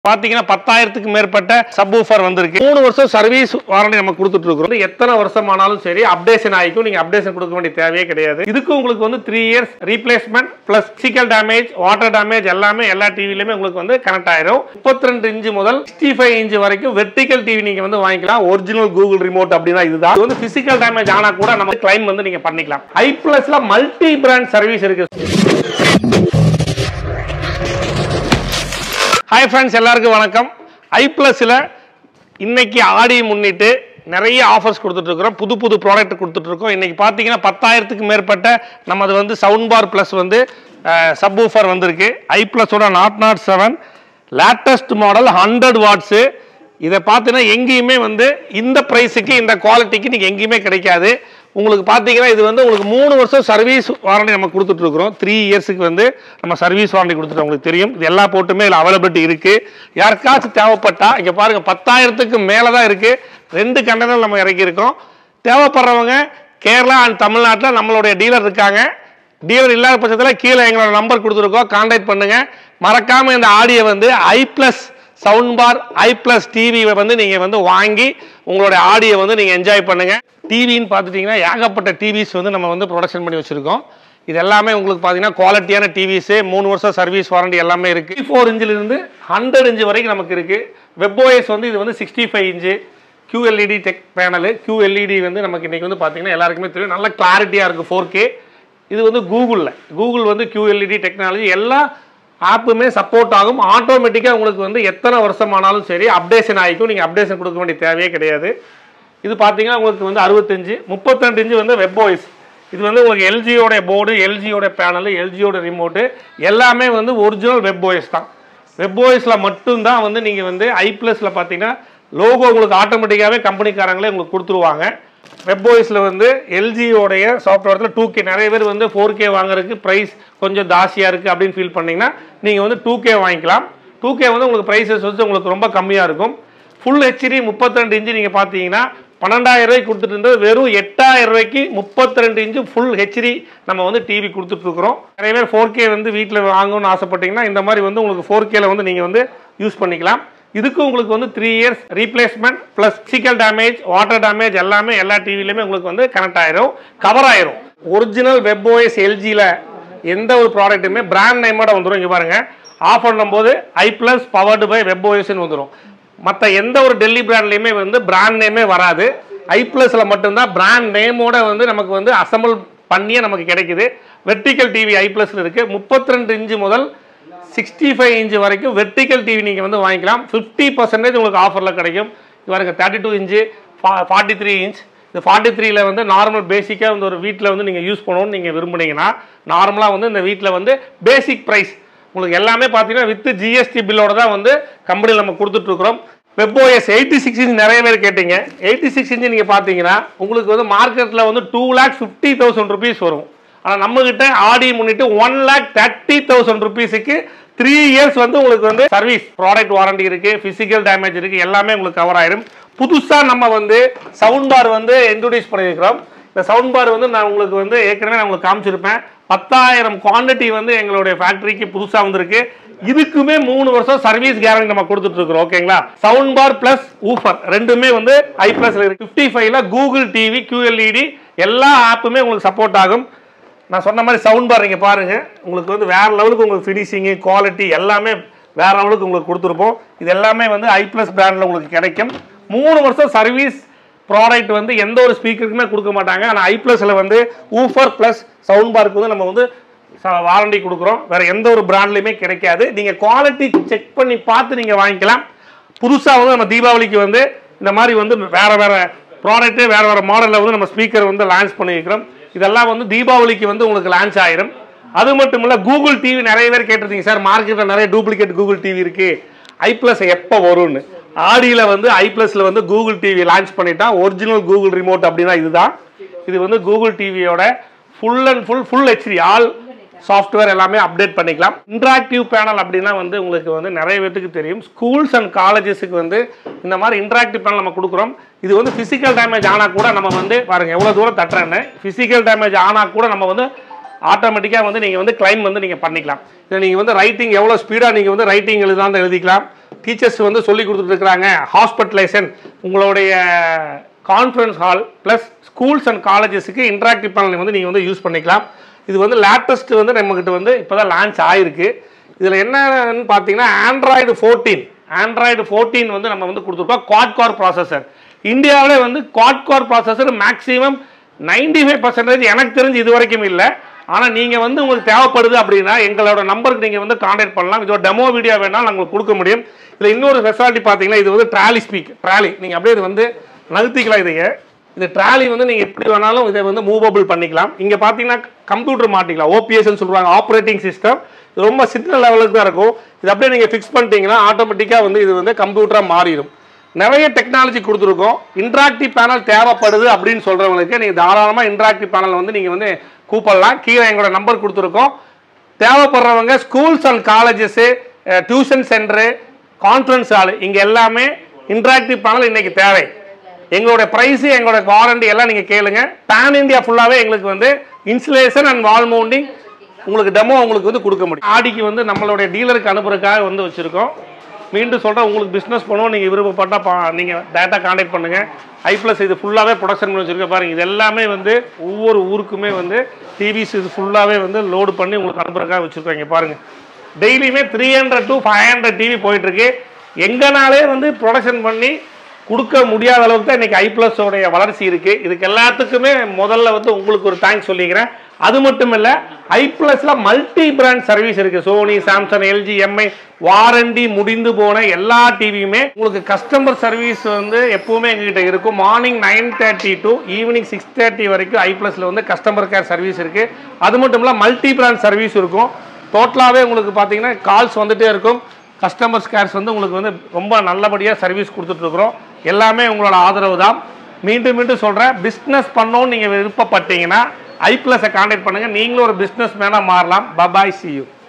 பாத்தீங்கன்னா பத்தாயிரத்துக்கு மேற்பட்ட சப் ஊஃபர் வந்திருக்கு மூணு வருஷம் சர்வீஸ் வாரண்டி நம்ம கொடுத்துட்டு இருக்கோம் எத்தனை வருஷம் ஆனாலும் சரி அப்டேஷன் ஆகிக்கும் நீங்க அப்டேஷன் கொடுக்க வேண்டிய தேவையே கிடையாது இதுக்கு உங்களுக்கு வந்து three years replacement plus physical damage water damage எல்லாமே எல்லா டிவிலுமே உங்களுக்கு வந்து கனெக்ட் ஆயிரும் முப்பத்தி ரெண்டு இன்ச்சு முதல் சிக்ஸ்டி ஃபைவ் இன்ச்சு வரைக்கும் வெர்டிகல் டிவி நீங்க வந்து வாங்கிக்கலாம் ஒரிஜினல் கூகுள் ரிமோட் அப்படின்னா இதுதான் இது வந்து பிசிக்கல் டேமேஜ் ஆனா கூட நம்ம கிளைம் வந்து நீங்க பண்ணிக்கலாம் ஐ பிளஸ்ல மல்டி பிராண்ட் சர்வீஸ் இருக்கு ஹாய் ஃப்ரெண்ட்ஸ் எல்லாருக்கும் வணக்கம் ஐ ப்ளஸில் இன்னைக்கு ஆடி முன்னிட்டு நிறைய ஆஃபர்ஸ் கொடுத்துட்ருக்குறோம் புது புது ப்ராடக்ட் கொடுத்துட்ருக்கோம் இன்னைக்கு பார்த்தீங்கன்னா பத்தாயிரத்துக்கு மேற்பட்ட நமது வந்து சவுண்ட் பார் ப்ளஸ் வந்து சப் ஊஃபர் வந்திருக்கு ஐ ப்ளஸோட not not seven latest model hundred watts இதை பார்த்தீங்கன்னா எங்கேயுமே வந்து இந்த ப்ரைஸுக்கு இந்த குவாலிட்டிக்கு நீங்கள் எங்கேயுமே கிடைக்காது உங்களுக்கு பார்த்தீங்கன்னா இது வந்து உங்களுக்கு மூணு வருஷம் சர்வீஸ் வாரண்டி நம்ம கொடுத்துட்ருக்குறோம் த்ரீ இயர்ஸுக்கு வந்து நம்ம சர்வீஸ் வாரண்டி கொடுத்துட்டு உங்களுக்கு தெரியும் இது எல்லா போட்டுமே இதில் அவைலபிலிட்டி இருக்குது யாருக்காச்சும் தேவைப்பட்டா இங்கே பாருங்கள் பத்தாயிரத்துக்கு மேலே தான் இருக்குது ரெண்டு கண்டனர் நம்ம இறக்கியிருக்கோம் தேவைப்படுறவங்க கேரளா அண்ட் தமிழ்நாட்டில் நம்மளுடைய டீலர் இருக்காங்க டீலர் இல்லாத பட்சத்தில் கீழே எங்களோட நம்பர் கொடுத்துருக்கோம் கான்டாக்ட் பண்ணுங்க மறக்காம இந்த ஆடியோ வந்து I plus sound bar I plus டிவியை வந்து நீங்க வந்து வாங்கி உங்களுடைய ஆடியோ வந்து நீங்க என்ஜாய் பண்ணுங்க டிவின்னு பார்த்துட்டீங்கன்னா ஏகப்பட்ட டிவிஸ் வந்து நம்ம வந்து ப்ரொடக்ஷன் பண்ணி வச்சிருக்கோம் இது எல்லாமே உங்களுக்கு பார்த்தீங்கன்னா குவாலிட்டியான டிவிஸு மூணு வருஷம் சர்வீஸ் வாரண்டி எல்லாமே இருக்கு ஃபோர் இன்ச்சிலிருந்து ஹண்ட்ரட் இன்ச்சு வரைக்கும் நமக்கு இருக்கு வெப்ஓஎஸ் வந்து இது வந்து sixty five inch QLED tech panel QLED வந்து நமக்கு இன்னைக்கு வந்து பார்த்தீங்கன்னா எல்லாருக்குமே தெரியும் நல்ல கிளாரிட்டியாக இருக்குது ஃபோர் கே இது வந்து கூகுளில் கூகுள் வந்து QLED டெக்னாலஜி எல்லா ஆப்புமே சப்போர்ட் ஆகும் ஆட்டோமேட்டிக்காக உங்களுக்கு வந்து எத்தனை வருஷம் ஆனாலும் சரி அப்டேஷன் ஆகிக்கும் நீங்கள் அப்டேஷன் கொடுக்க வேண்டிய தேவையே கிடையாது இது பார்த்தீங்கன்னா உங்களுக்கு வந்து அறுபத்தஞ்சு முப்பத்திரெண்டு இன்ச்சு வந்து வெப்ஓஎஸ் இது வந்து உங்களுக்கு எல்ஜியோட போர்டு எல்ஜியோட பேனல் எல்ஜியோட ரிமோட்டு எல்லாமே வந்து ஒரிஜினல் வெப்ஓஎஸ் தான் வெப்ஓஎஸில் மட்டும்தான் வந்து நீங்கள் வந்து ஐ ப்ளஸில் பார்த்தீங்கன்னா லோகோ உங்களுக்கு ஆட்டோமேட்டிக்காகவே கம்பெனிக்காரங்களே உங்களுக்கு கொடுத்துருவாங்க வெப்ஓஎஸில் வந்து எல்ஜியோடைய சாஃப்ட்வேரில் டூ கே நிறைய பேர் வந்து ஃபோர் கே வாங்குறதுக்கு ப்ரைஸ் கொஞ்சம் ஜாஸ்தியாக இருக்குது அப்படின்னு ஃபீல் பண்ணீங்கன்னா நீங்கள் வந்து டூ கே வாங்கிக்கலாம் டூ கே வந்து உங்களுக்கு ப்ரைஸஸ் வந்து உங்களுக்கு ரொம்ப கம்மியாக இருக்கும் ஃபுல் ஹெச்டி முப்பத்தி ரெண்டு இன்ச்சு நீங்கள் பார்த்தீங்கன்னா பன்னெண்டாயிரம் ரூபாய்க்கு கொடுத்துட்டு இருந்தது வெறும் எட்டாயிரம் ரூபாய்க்கு முப்பத்தி ரெண்டு இன்ச்சு ஃபுல் ஹெச்டி நம்ம வந்து டிவி கொடுத்துட்ருக்குறோம் நிறைய பேர் ஃபோர் கே வந்து வீட்டில் வாங்கணும்னு ஆசைப்பட்டீங்கன்னா இந்த மாதிரி வந்து உங்களுக்கு ஃபோர் கேல வந்து நீங்கள் வந்து யூஸ் பண்ணிக்கலாம் இதுக்கு உங்களுக்கு வந்து three years replacement plus physical damage water damage எல்லாமே எல்லா டிவிலையுமே உங்களுக்கு வந்து கனெக்ட் ஆயிரும் கவர் ஆயிரும் ஒரிஜினல் வெப்ஓஎஸ் எல்ஜியில் எந்த ஒரு ப்ராடக்ட்டுமே பிராண்ட் நேமோட வந்துடும் இங்கே பாருங்க ஆஃப் பண்ணும்போது ஐ ப்ளஸ் பவர்டு பை வெப்ஓஎஸ்ன்னு வந்துடும் மற்ற எந்த ஒரு டெல்லி பிராண்ட்லையுமே வந்து பிராண்ட் நேமே வராது ஐ ப்ளஸில் மட்டும்தான் பிராண்ட் நேமோட வந்து நமக்கு வந்து அசம்பிள் பண்ணியே நமக்கு கிடைக்குது வெர்டிக்கல் டிவி ஐ ப்ளஸில் இருக்குது முப்பத்தி ரெண்டு இன்ச்சு முதல் சிக்ஸ்டி ஃபைவ் இன்ச்சு வரைக்கும் வெர்டிக்கல் டிவி நீங்கள் வந்து வாங்கிக்கலாம் ஃபிஃப்டி பர்சன்டேஜ் உங்களுக்கு ஆஃபரில் கிடைக்கும் இது பாருங்க thirty two inch forty three inch இந்த ஃபார்ட்டி த்ரீல வந்து நார்மல் பேசிக்காக வந்து ஒரு வீட்டில் வந்து நீங்கள் யூஸ் பண்ணணும்னு நீங்கள் விரும்புனீங்கன்னா நார்மலாக வந்து இந்த வீட்டில் வந்து பேசிக் ப்ரைஸ் உங்களுக்கு எல்லாமே பார்த்தீங்கன்னா வித் ஜிஎஸ்டி பில்லோட தான் வந்து கம்பெனியில் நம்ம கொடுத்துட்ருக்குறோம் வெப்ஓஎஸ் எயிட்டி சிக்ஸ் இன்ச் நிறைய பேர் கேட்டீங்க எயிட்டி சிக்ஸ் இன்ச் நீங்கள் பார்த்தீங்கன்னா உங்களுக்கு வந்து மார்க்கெட்டில் வந்து two lakh fifty thousand rupees வரும் ஆனால் நம்மகிட்ட ஆடி முன்னிட்டு ஒன் லேக் தேர்ட்டி தௌசண்ட் ருபீஸுக்கு த்ரீ இயர்ஸ் வந்து உங்களுக்கு வந்து சர்வீஸ் ப்ராடக்ட் வாரண்டி இருக்கு பிசிக்கல் டேமேஜ் இருக்கு எல்லாமே உங்களுக்கு கவர் ஆயிடும் புதுசாக நம்ம வந்து சவுண்ட் பார் வந்து இன்ட்ரோடியூஸ் பண்ணியிருக்கிறோம் இந்த சவுண்ட் பார் வந்து நான் உங்களுக்கு வந்து ஏற்கனவே நான் உங்களுக்கு காமிச்சிருப்பேன் பத்தாயிரம் குவாண்டிட்டி வந்து எங்களுடைய ஃபேக்டரிக்கு புதுசாக வந்திருக்கு இதுக்குமே மூணு வருஷம் சர்வீஸ் கேரண்டி நம்ம கொடுத்துட்டு இருக்கிறோம் ஓகேங்களா சவுண்ட் பார் பிளஸ் ஊஃபர் ரெண்டுமே வந்து ஐ பிளஸ்ல இருக்கு ஃபிஃப்டி ஃபைவ்ல கூகுள் டிவி QLED எல்லா ஆப்புமே உங்களுக்கு சப்போர்ட் ஆகும் நான் சொன்ன மாதிரி சவுண்ட் பார் நீங்கள் பாருங்க உங்களுக்கு வந்து வேற லெவலுக்கு உங்களுக்கு ஃபினிஷிங்கு குவாலிட்டி எல்லாமே வேற லெவலுக்கு உங்களுக்கு கொடுத்துருப்போம் இது எல்லாமே வந்து ஐ ப்ளஸ் பிராண்டில் உங்களுக்கு கிடைக்கும் மூணு வருஷம் சர்வீஸ் ப்ராடக்ட் வந்து எந்த ஒரு ஸ்பீக்கருக்குமே கொடுக்க மாட்டாங்க ஆனால் ஐ ப்ளஸில் வந்து ஊஃபர் ப்ளஸ் சவுண்ட் பாருக்கு வந்து நம்ம வந்து வாரண்டி கொடுக்குறோம் வேற எந்த ஒரு பிராண்ட்லையுமே கிடைக்காது நீங்கள் குவாலிட்டி செக் பண்ணி பார்த்து நீங்கள் வாங்கிக்கலாம் புதுசாக வந்து நம்ம தீபாவளிக்கு வந்து இந்த மாதிரி வந்து வேற வேற ப்ராடக்ட்டு வேற வேற மாடலில் வந்து நம்ம ஸ்பீக்கர் வந்து லான்ச் பண்ணியிருக்கிறோம் இதெல்லாம் வந்து தீபாவளிக்கு வந்து உங்களுக்கு லான்ச் ஆயிரும் அது மட்டும் இல்லை கூகுள் டிவி நிறைய பேர் கேட்டிருந்தீங்க சார் மார்க்கெட்டில் நிறைய டூப்ளிகேட் கூகுள் டிவி இருக்கு ஐ ப்ளஸ் எப்போ வரும்னு ஆடியில் வந்து ஐ ப்ளஸில் வந்து கூகுள் டிவி லான்ச் பண்ணிட்டா ஒரிஜினல் கூகுள் ரிமோட் அப்படின்னா இதுதான் இது வந்து கூகுள் டிவியோட full and full full HD all software எல்லாமே அப்டேட் பண்ணிக்கலாம் இன்ட்ராக்டிவ் பேனல் அப்படின்னா வந்து உங்களுக்கு வந்து நிறைய பேத்துக்கு தெரியும் ஸ்கூல்ஸ் அண்ட் காலேஜஸுக்கு வந்து இந்த மாதிரி இன்ட்ராக்டிவ் பேனல் நம்ம கொடுக்குறோம் இது வந்து ஃபிசிக்கல் டேமேஜ் ஆனால் கூட நம்ம வந்து பாருங்க எவ்வளோ தூரம் தட்டுறேன்னு ஃபிசிக்கல் டேமேஜ் ஆனால் கூட நம்ம வந்து ஆட்டோமேட்டிக்காக வந்து நீங்கள் வந்து கிளைம் வந்து நீங்கள் பண்ணிக்கலாம் இதில் நீங்கள் வந்து ரைட்டிங் எவ்வளோ ஸ்பீடாக நீங்கள் வந்து ரைட்டிங் எழுதாந்து எழுதிக்கலாம் டீச்சர்ஸ் வந்து சொல்லி கொடுத்துட்டு இருக்கிறாங்க ஹாஸ்பிட்டலைசேஷன் உங்களுடைய conference hall plus schools and காலேஜஸுக்கு இன்ட்ராக்டிவ் பேனல் வந்து நீங்கள் வந்து யூஸ் பண்ணிக்கலாம் இது வந்து லேட்டஸ்ட் வந்து நம்மக்கிட்ட வந்து இப்போ தான் லான்ச் ஆயிருக்கு இதில் என்னன்னு பார்த்தீங்கன்னா ஆண்ட்ராய்டு ஃபோர்டீன் ஆண்ட்ராய்டு ஃபோர்டீன் வந்து நம்ம வந்து கொடுத்துருக்கோம் குவாட் கோர் ப்ராசஸர் இந்தியாவிலே வந்து quad core processor maximum ninety five percentage எனக்கு தெரிஞ்சு இது வரைக்கும் இல்லை ஆனால் நீங்கள் வந்து உங்களுக்கு தேவைப்படுது அப்படின்னா எங்களோட நம்பருக்கு நீங்கள் வந்து காண்டாக்ட் பண்ணலாம் இதோட டெமோ வீடியோ வேணாலும் நாங்கள் உங்களுக்கு கொடுக்க முடியும் இதில் இன்னொரு ஸ்பெஷாலிட்டி பார்த்தீங்கன்னா இது வந்து ட்ராலி ஸ்பீக் ட்ராலி நீங்கள் அப்படியே இது வந்து நகர்த்திக்கலாம் இதையே இந்த ட்ராலி வந்து நீங்கள் எப்படி வேணாலும் இதை வந்து மூவபிள் பண்ணிக்கலாம் இங்கே பார்த்தீங்கன்னா கம்ப்யூட்டர் மாட்டிக்கலாம் ஓபிஎஸ்ன்னு சொல்கிறாங்க ஆப்ரேட்டிங் சிஸ்டம் இது ரொம்ப சின்ன லெவலுக்கு தான் இருக்கும் இது அப்படியே நீங்கள் ஃபிக்ஸ் பண்ணிட்டீங்கன்னா ஆட்டோமேட்டிக்காக வந்து இது வந்து கம்ப்யூட்டராக மாறிடும் நிறைய டெக்னாலஜி கொடுத்துருக்கோம் இன்ட்ராக்டிவ் பேனல் தேவைப்படுது அப்படின்னு சொல்கிறவங்களுக்கு நீங்கள் தாராளமாக இன்ட்ராக்டிவ் பேனல் வந்து நீங்கள் வந்து கூப்பிடலாம் கீழே எங்களோட நம்பர் கொடுத்துருக்கோம் தேவைப்படுறவங்க schools and colleges tuition centre conference hall இங்கே எல்லாமே இன்ட்ராக்டிவ் பேனல் இன்னைக்கு தேவை எங்களோட ப்ரைஸு எங்களோட வாரண்டி எல்லாம் நீங்கள் கேளுங்க பேன் இந்தியா ஃபுல்லாகவே எங்களுக்கு வந்து இன்சுலேஷன் அண்ட் வால் மவுண்டிங் உங்களுக்கு டெமோ உங்களுக்கு வந்து கொடுக்க முடியும் ஆடிக்கு வந்து நம்மளுடைய டீலருக்கு அனுப்புறதுக்காக வந்து வச்சுருக்கோம் மீண்டும் சொல்கிறேன் உங்களுக்கு பிஸ்னஸ் பண்ணுவோம் நீங்கள் விருப்பப்பட்டால் பா நீங்கள் டேட்டா காண்டாக்ட் பண்ணுங்கள் ஐ ப்ளஸ் இது ஃபுல்லாகவே ப்ரொடக்ஷன் பண்ணி வச்சுருக்க பாருங்கள் இது எல்லாமே வந்து ஒவ்வொரு ஊருக்குமே வந்து டிவிஸ் இது ஃபுல்லாகவே வந்து லோடு பண்ணி உங்களுக்கு அனுப்புறதுக்காக வச்சுருக்கோம் இங்கே பாருங்கள் டெய்லியுமே three hundred to five hundred TV போயிட்டுருக்கு எங்கனாலே வந்து ப்ரொடக்ஷன் பண்ணி கொடுக்க முடியாத அளவுக்கு தான் இன்றைக்கி ஐ ப்ளஸோடைய வளர்ச்சி இருக்குது இதுக்கு எல்லாத்துக்குமே முதல்ல வந்து உங்களுக்கு ஒரு தேங்க்ஸ் சொல்லிக்கிறேன் அது மட்டும் இல்லை ஐ ப்ளஸில் மல்டி பிராண்ட் சர்வீஸ் இருக்குது Sony Samsung LG MI warranty முடிந்து போன எல்லா டிவியுமே உங்களுக்கு கஸ்டமர் சர்வீஸ் வந்து எப்பவுமே எங்ககிட்ட இருக்கும் morning nine thirty to evening six thirty வரைக்கும் ஐ ப்ளஸில் வந்து கஸ்டமர் கேர் சர்வீஸ் இருக்குது அது மட்டும் இல்லை மல்டி பிராண்ட் சர்வீஸ் இருக்கும் டோட்டலாகவே உங்களுக்கு பார்த்தீங்கன்னா கால்ஸ் வந்துட்டே இருக்கும் கஸ்டமர்ஸ் கேர்ஸ் வந்து உங்களுக்கு வந்து ரொம்ப நல்லபடியாக சர்வீஸ் கொடுத்துட்ருக்குறோம் எல்லாமே உங்களோட ஆதரவு தான் மீண்டும் மீண்டும் சொல்கிறேன் பிஸ்னஸ் பண்ணோன்னு நீங்கள் விருப்பப்பட்டீங்கன்னா ஐ ப்ளஸை காண்டாக்ட் பண்ணுங்கள் நீங்களும் ஒரு பிஸ்னஸ் மேனாக மாறலாம் பபாய் சி யூ